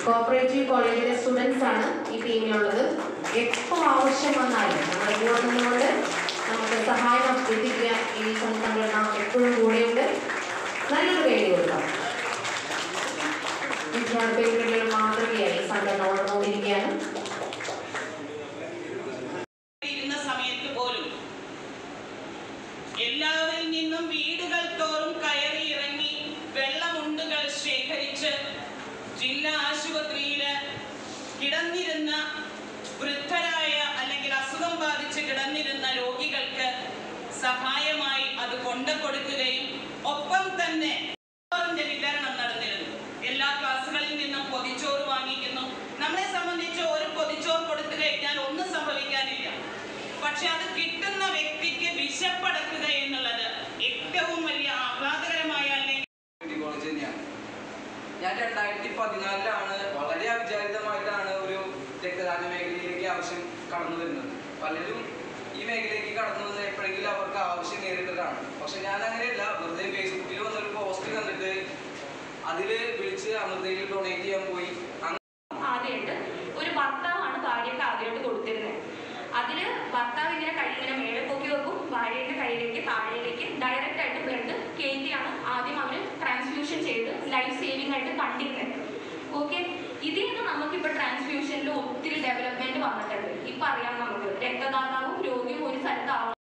cooperative കോളേജിലെ students ആണ് ഈ ടീമിലുള്ളത് എപ്പോൾ ആവശ്യം വന്നാലും നമ്മുടെ കൂടെ നിന്നുകൊണ്ട് നമുക്ക് സഹായം എത്തിക്കുക ഈ സംഘടന എപ്പോഴും കൂടെയുണ്ട് നല്ലൊരു പേര് കൊടുക്കാം വിദ്യാർത്ഥികളുടെ ഒരു മാതൃകയായി ഈ സംഘടന വളർന്നുകൊണ്ടിരിക്കുകയാണ് ഇരുന്ന സമയത്ത് പോലും എല്ലാവരിൽ നിന്നും വീടുകൾ തോറും കയറി ഇറങ്ങി വെള്ളമുണ്ടുകൾ ശേഖരിച്ച് ജില്ലാ ആശുപത്രിയില് കിടന്നിരുന്ന വൃദ്ധരായ അല്ലെങ്കിൽ അസുഖം ബാധിച്ച് കിടന്നിരുന്ന രോഗികൾക്ക് സഹായമായി അത് കൊണ്ടു കൊടുക്കുകയും ഒപ്പം തന്നെ ചോറിന്റെ വിതരണം നടന്നിരുന്നു എല്ലാ ക്ലാസ്സുകളിൽ നിന്നും പൊതിച്ചോറ് വാങ്ങിക്കുന്നു നമ്മളെ സംബന്ധിച്ച് ഒരു പൊതിച്ചോറ് കൊടുത്തു കഴിഞ്ഞാൽ ഒന്നും സംഭവിക്കാനില്ല പക്ഷെ അത് കിട്ടുന്ന വ്യക്തിക്ക് വിശപ്പടക്കുക എന്നുള്ളത് ഏറ്റവും വലിയ ആഹ്ലാദകരമായ അല്ലെങ്കിൽ ഡിഗ്രി കോളേജ് തന്നെയാണ് ഞാൻ രണ്ടായിരത്തി പതിനാലിലാണ് വളരെ അവിചാരിതമായിട്ടാണ് ഒരു രക്തദാന മേഖലയിലേക്ക് ആവശ്യം കടന്നു വരുന്നത് പലരും ഈ മേഖലയിലേക്ക് കടന്നു വന്ന് എപ്പോഴെങ്കിലും അവർക്ക് ആവശ്യം നേരിട്ടതാണ് പക്ഷെ ഞാൻ അങ്ങനെയല്ല വെറുതെ ഫേസ്ബുക്കിൽ വന്നൊരു പോസ്റ്റ് കണ്ടിട്ട് അതിൽ വിളിച്ച് അമൃതയിൽ ഡൊണേറ്റ് ചെയ്യാൻ പോയി അങ്ങനെ ആദ്യമായിട്ട് ഒരു ഭർത്താവാണ് ഭാര്യയ്ക്ക് ആദ്യമായിട്ട് കൊടുത്തിരുന്നത് അതില് ഭർത്താവ് ഇങ്ങനെ കൈ ഇങ്ങനെ മേലെ പൊക്കി വെക്കും ഭാര്യയുടെ കയ്യിലേക്ക് താഴേക്ക് ഡയറക്റ്റ് ആയിട്ട് ബ്ലഡ് കയറ്റിയാണ് ആദ്യം അവര് ട്രാൻസ്ഫ്യൂഷൻ ചെയ്ത് ലൈഫ് സേവിംഗ് ആയിട്ട് കണ്ടിരുന്നത് ഓക്കെ ഇതിൽ നിന്ന് നമുക്കിപ്പോൾ ട്രാൻസ്ഫ്യൂഷനിൽ ഒത്തിരി ഡെവലപ്മെന്റ് വന്നിട്ടുണ്ട് ഇപ്പൊ അറിയാം നമുക്ക് രക്തദാതാവും രോഗിയും ഒരു സ്ഥലത്ത് ആവണം